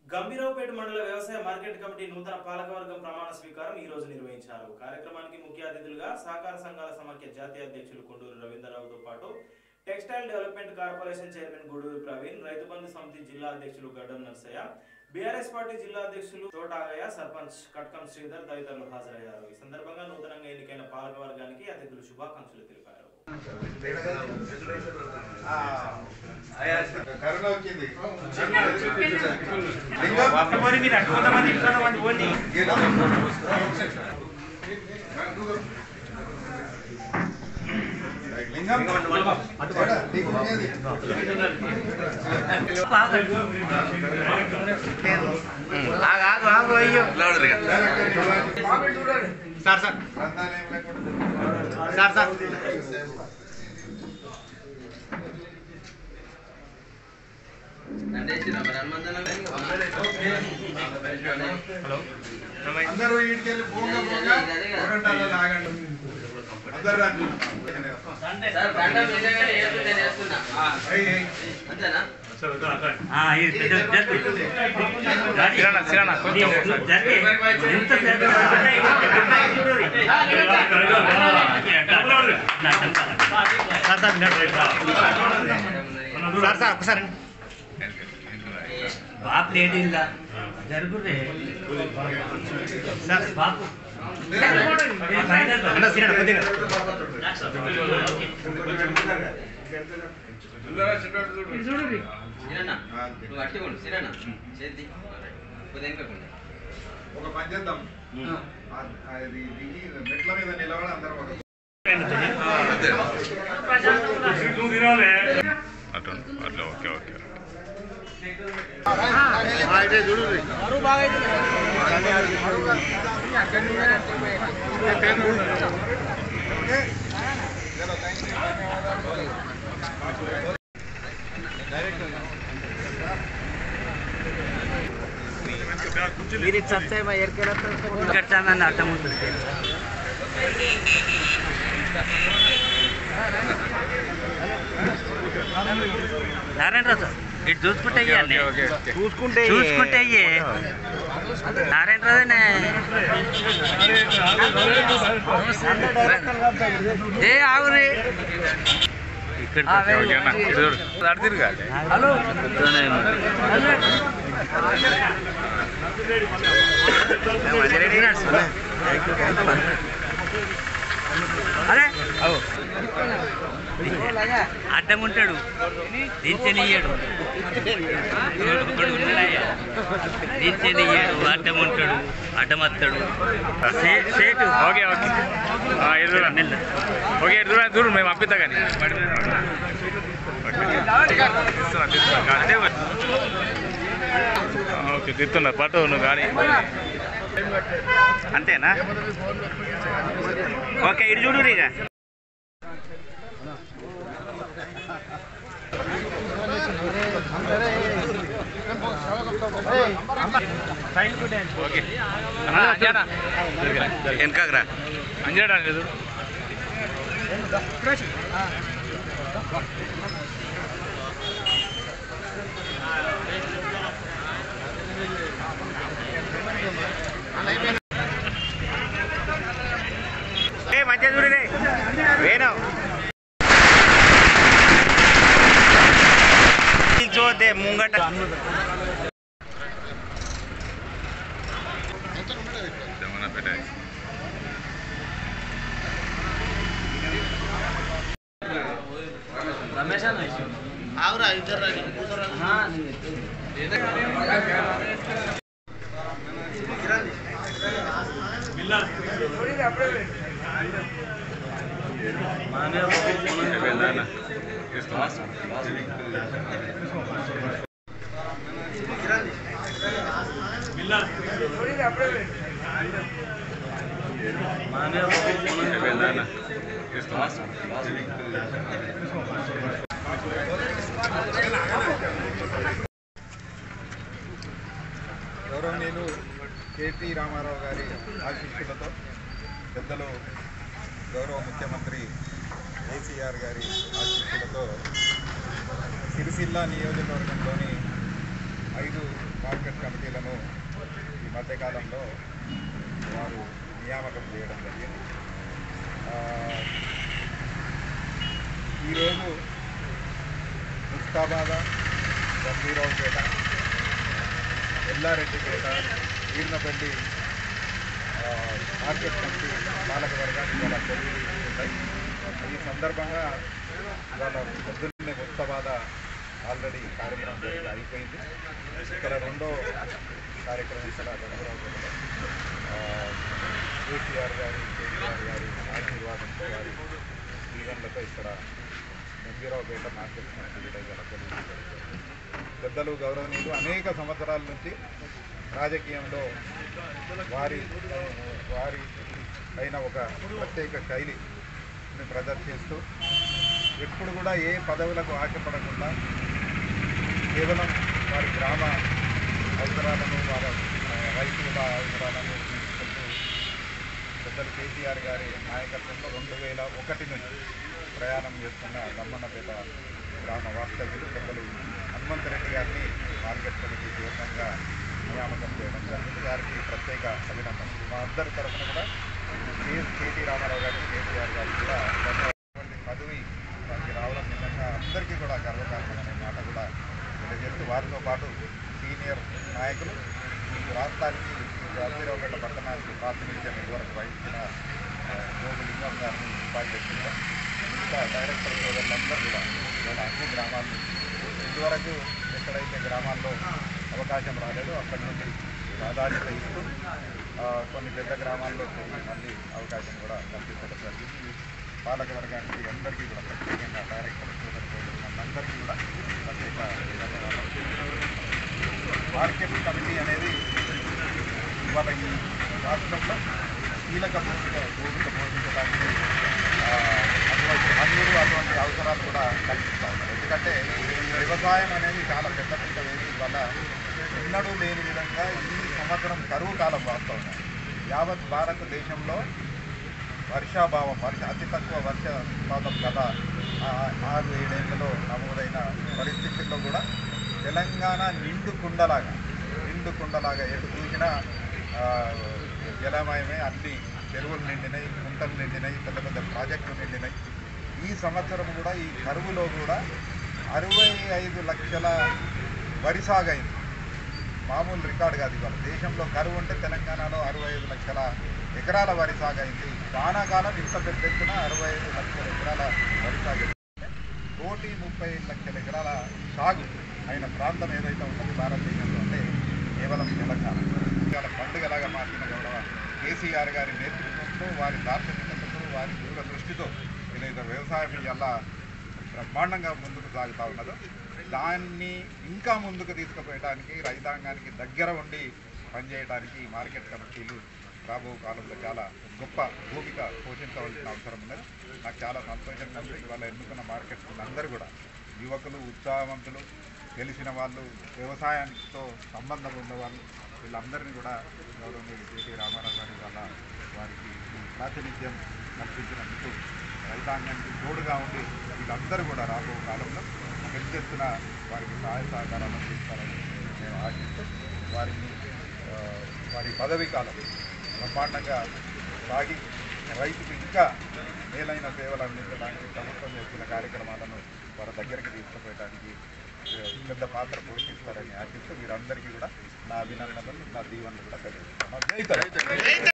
గంభీరావుపేట మండల వ్యవసాయ market committee నూతన పాలకవర్గం ప్రమాణ స్వీకారం ఈ రోజు నిర్వహించారు కార్యక్రమానికి ముఖ్య అతిథులుగా సహకార సంఘాల సమాఖ్య జాతీయ అధ్యక్షులు కొండూరు రవీంద్రరావుతో పాటు textile development corporation chairman Guduru Praveen Rythu Bandhu సమితి జిల్లా అధ్యక్షులు గడ్డం నర్సయ్య బీఆర్ఎస్ పార్టీ జిల్లా అధ్యక్షులు తోటాగయ్య సర్పంచ్ కట్కం శ్రీధర్ తదితరులు హాజరయ్యారు ఈ సందర్భంగా నూతనంగా ఎన్నికైన పాలకవర్గానికి అతిథులు శుభాకాంక్షలు తెలిపారు కరోనా వచ్చింది లింగం నీకు ఉన్నది. సార్ సార్ గ్రంథాలు ఏం లేకుండా సార్ సార్ అందరూ వీటికి వెళ్ళి పోగా పోగా ఒకటాల లాగండి అందరు రండి ఏయ్, ఏయ్. కిరాణా కిరాణా కొంచెం సార్ సార్ సార్ సార్ ఒకసారి బాప్ లేట్ ఇలా జరుగురే సార్ బాపు అన్న సిరణ కొద్దిగా ఒక పని చేద్దాం ఆ- అది దిగి మెట్ల మీద నిలబడి అందరం ఒక అటు అట్లా ఓకే ఓకే మీరు చస్తే మా ఎరికెళ్ళ కట్టానని అర్థం ఉంటుంది నారాయణ రాజు ఇటు చూసుకుంటే ఇయ్యాలి చూసుకుంటే చూసుకుంటే ఇయ్యే నారాయణ రాజునే ఏ ఆగురి ఇక్కడ ఓకేనా ఇటు చూడు అటు తిరగాలి హలో అరే అడ్డం ఉంటాడు దించనియ్యాడు దించనియ్యాడు అడ్డం ఉంటాడు అడ్డం వస్తాడు సేటు ఓకే ఓకే ఆ, ఇటు చూడండి ఓకే ఇటు చూడండి చూడు మేము పంపిస్తా కానీ తీస్తున్నా, తీస్తున్నా. అదే మరి. ఆ, ఓకే తిస్తున్నా పట్టు నువ్వు కానీ అంతేనా ఓకే ఇటు చూడు ఇక ఓకే వెనకరా అంజాడా లేదు ఏ మంచిగా చూడు రే వేణు చూద్దే ముంగట ఏమన్నా పెట్టాయి అయిపోయిందా అన్న? తీస్తున్నా. అయిపోయిందా అన్న? తీస్తున్నా. గౌరవనీయులు కేటీ రామారావు గారి ఆశీస్సులతో పెద్దలు గౌరవ ముఖ్యమంత్రి కేసీఆర్ గారి ఆశీస్సులతో సిరిసిల్ల నియోజకవర్గంలోని ఐదు మార్కెట్ మార్కెట్ కమిటీలను ఈ మధ్యకాలంలో వారు నియామకం చేయడం జరిగింది ఆ, ఈరోజు ముస్తాబాద గంభీరావుపేట ఎల్లారెడ్డిపేట వీర్నపల్లి ఆ, మార్కెట్ కమిటీ పాలక వర్గానికి ఇవాళ కొలువులు ఉంటాయి ఈ సందర్భంగా ఇవాళ పొద్దున్నే ముస్తాబాద ఆల్రెడీ కార్యక్రమం జరిగి అయిపోయింది ఇక్కడ రెండో కార్యక్రమం ఇక్కడ గంభీరావుపేటలో ఆ, కేసీఆర్ గారి కేసీఆర్ గారి ఆశీర్వాదంతో వారి దీవెనలతో ఇక్కడ గంభీరావుపేట మార్కెట్ కమిటీ కూడా ఇవాళ కొలువులు జరుగుతుంది. పెద్దలు గౌరవనీయులు అనేక సంవత్సరాల నుంచి రాజకీయంలో వారి వారి పైన ఒక ప్రత్యేక శైలిని ప్రదర్శిస్తూ ఎప్పుడు కూడా ఏ పదవులకు ఆశపడకుండా కేవలం వారి గ్రామ అవసరాలను వారి ఆ, రైతుల అవసరాలను తీసుకుంటూ పెద్దలు కేసీఆర్ గారి నాయకత్వంలో రెండు వేల ఒకటి నుంచి ప్రయాణం చేస్తున్న దమ్మన్నపేట గ్రామ వాస్తవ్యులు పెద్దలు హనుమంతరెడ్డి గారిని మార్కెట్ కమిటీ చైర్మన్గా నియామకం చేయడం జరిగింది వారికి ప్రత్యేక అభినందనలు మా అందరి తరఫున కూడా కే కేటీ రామారావు గారికి కేసీఆర్ గారికి కూడా ధన్యవాదాలు పదవి వారికి రావడం నిజంగా అందరికీ కూడా గర్వకారణం అనే మాట కూడా తెలియజేస్తూ వారితో పాటు సీనియర్ నాయకులు ఈ రాష్ట్రానికి అభిరావుపేట పట్టణానికి ప్రాతినిధ్యం ఇదివరకు వహించిన ఆ, జోగు లింగం గారిని ఉపాధ్యక్షులుగా ఇంకా డైరెక్టర్ సోదరులందరూ కూడా ఇవాళ అన్ని గ్రామాల నుంచి ఇదివరకు ఎక్కడైతే గ్రామాల్లో అవకాశం రాలేదో అక్కడి నుండి ప్రాధాన్యత ఇస్తూ ఆ, కొన్ని పెద్ద గ్రామాల్లో తిరిగి మళ్ళీ అవకాశం కూడా కల్పించడం జరిగింది ఈ పాలక వర్గానికి అందరికీ కూడా ప్రత్యేకంగా డైరెక్టర్ సోదరు సోదరులందరికీ కూడా ప్రత్యేక ధన్యవాదాలు మార్కెట్ కమిటీ అనేది ఇవాళ ఈ రాష్ట్రంలో కీలక భూమిక భూమిక పోషించడానికి ఆ, అటువంటి హంగులు అటువంటి అవసరాలు కూడా కల్పిస్తూ ఉన్నారు ఎందుకంటే వ్యవసాయం అనేది చాలా పెద్ద పెద్ద వేది వల్ల ఎన్నడూ లేని విధంగా ఈ సంవత్సరం కరువు కాలం వాస్తూ ఉన్నాయి యావత్ భారతదేశంలో వర్షాభావం వర్ష అతి తక్కువ వర్షపాతం గత ఆ- ఆరు ఏడేళ్లలో నమోదైన పరిస్థితుల్లో కూడా తెలంగాణ నిండు కుండలాగా నిండు కుండలాగా ఎటు చూసినా ఆ, జలమయమే అన్ని చెరువులు నిండినాయి కుంటలు నిండినాయి పెద్ద పెద్ద ప్రాజెక్టులు నిండినాయి ఈ సంవత్సరం కూడా ఈ కరువులో కూడా అరవై ఐదు లక్షల వరి సాగైంది మామూలు రికార్డు కాదు ఇవాళ దేశంలో కరువు ఉంటే తెలంగాణలో అరవై ఐదు లక్షల ఎకరాల వరి సాగైంది వానాకాలం ఇంత పెద్ద ఎత్తున అరవై ఐదు లక్షల ఎకరాల వరి సాగు కోటి ముప్పై ఐదు లక్షల ఎకరాల సాగు అయిన ప్రాంతం ఏదైతే ఉన్నది భారతదేశంలో అంటే కేవలం తెలంగాణ ఇవాళ పండుగలాగా మార్చిన గౌరవ కేసీఆర్ గారి నేతృత్వంతో వారి దార్శనికతతో వారి దూర దృష్టితో ఏదైతే వ్యవసాయం ఇలా బ్రహ్మాండంగా ముందుకు సాగుతూ ఉన్నదో దాన్ని ఇంకా ముందుకు తీసుకుపోయడానికి రైతాంగానికి దగ్గర ఉండి పనిచేయడానికి ఈ మార్కెట్ కమిటీలు రాబో కాలంలో చాలా గొప్ప భూమిక పోషించవలసిన అవసరం ఉన్నది నాకు చాలా సంతోషంగా ఉంది ఇవాళ ఎన్నుకున్న మార్కెట్ అందరూ కూడా యువకులు ఉత్సాహవంతులు తెలిసిన వాళ్ళు వ్యవసాయంతో సంబంధం ఉన్నవాళ్ళు వీళ్ళందరినీ కూడా గౌరవనీయులు కేటీ రామారావు గారి వల్ల వారికి ఈ ప్రాతినిధ్యం కల్పించినందుకు రైతాంగానికి తోడుగా ఉండి వీళ్ళందరూ కూడా రాబో కాలంలో పెద్ద ఎత్తున వారికి సహాయ సహకారాలు అందిస్తారని నేను ఆశిస్తూ వారిని ఆ, వారి పదవీ కాలం బ్రహ్మాండంగా సాగి రైతుకు ఇంకా మేలైన సేవలు అందించడానికి ప్రభుత్వం చేస్తున్న కార్యక్రమాలను వారి దగ్గరికి తీసుకుపోయడానికి ఆ, పెద్ద పాత్ర పోషిస్తారని ఆశిస్తూ వీరందరికీ కూడా నా అభినందనలు నా దీవెనలు కూడా తెలియజేస్తాను జై తెలంగాణ.